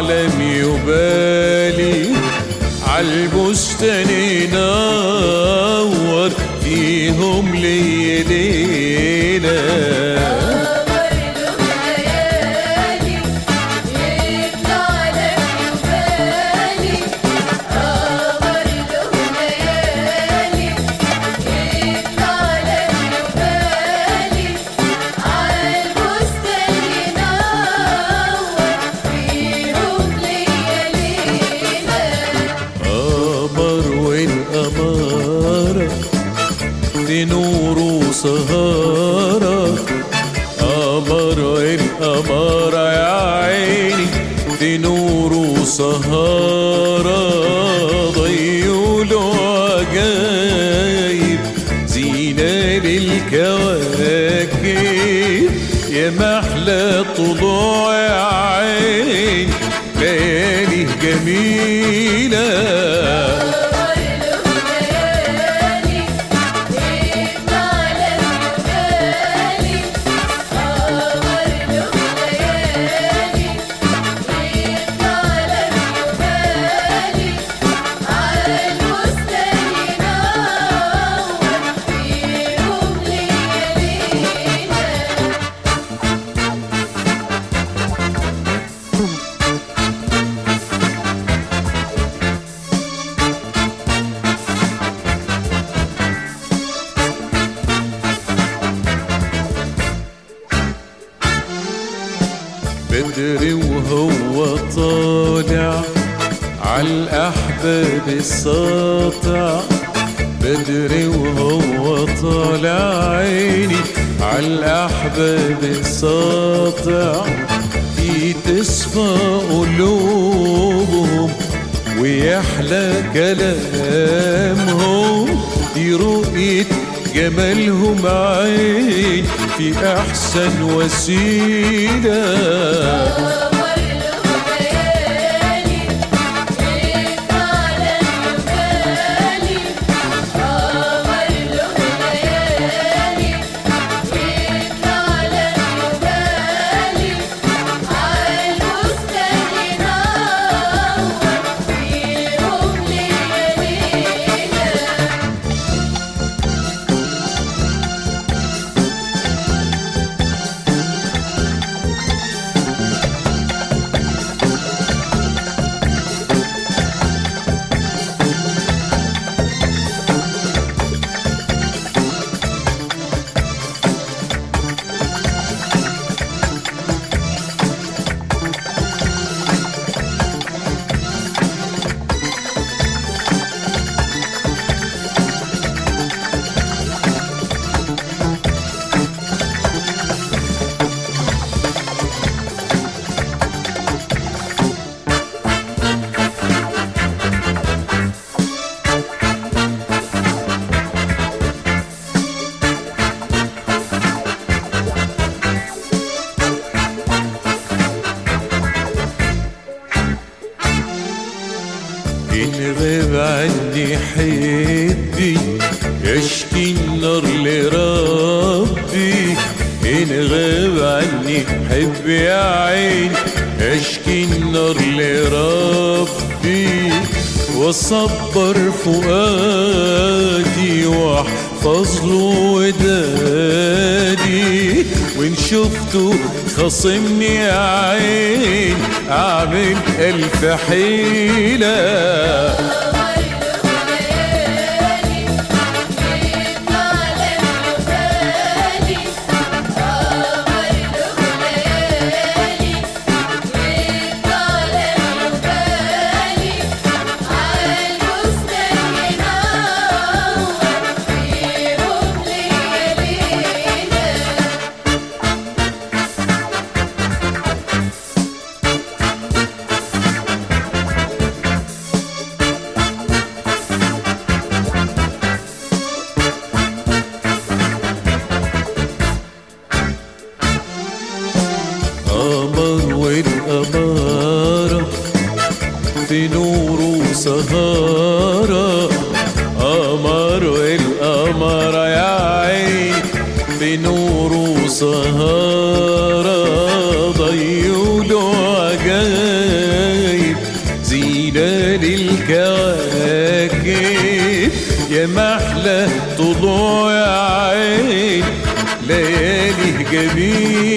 عالم يبالي عالبستان ينور فيهم لي ليله قمر له ليالي يطلع لك يبالي قمر له ليالي يطلع لك يبالي عالبستان ينور فيهم ليالينا قمر والقمارة دي نور وسهارة قمر والقمارة يا عيني دي نور وسهارة ضيوا له عجايب زينة للكواكب يا محلى طلوع يا عين ليالي جميله قمر له ليالي يطلع لك يبالي قمر له ليالي يطلع لك يبالي عالبستان ينور فيهم ليالينا بدري وهو طالع عالأحباب الساطع بدري وهو طالع عيني عالأحباب الساطع في تصفى قلوبهم ويحلى كلامهم دي رؤية جمالهم عين في أحسن وسيلة قمر له ليالي يطلع لك يبالي قمر له ليالي يطلع لك يبالي عالبستان ينور فيهم ليالينا إن غاب عني حبي يشكي النار لربي إن غاب عني حبي يا عين يشكي النار لربي وصبر فؤادي واحفظ له ودادي وإن شفته خصمني يا عين أعمل ألف حيلة قمر له ليالي يطلع لك يبالي قمر له ليالي يطلع لك يبالي عالبستان ينور فيهم ليالينا قمر والقمارة في نور وسهارة قمر والقمرة يا عين في نور وسهارة ضيوا له عجايب يا محلى طلوع عين ليالي جميل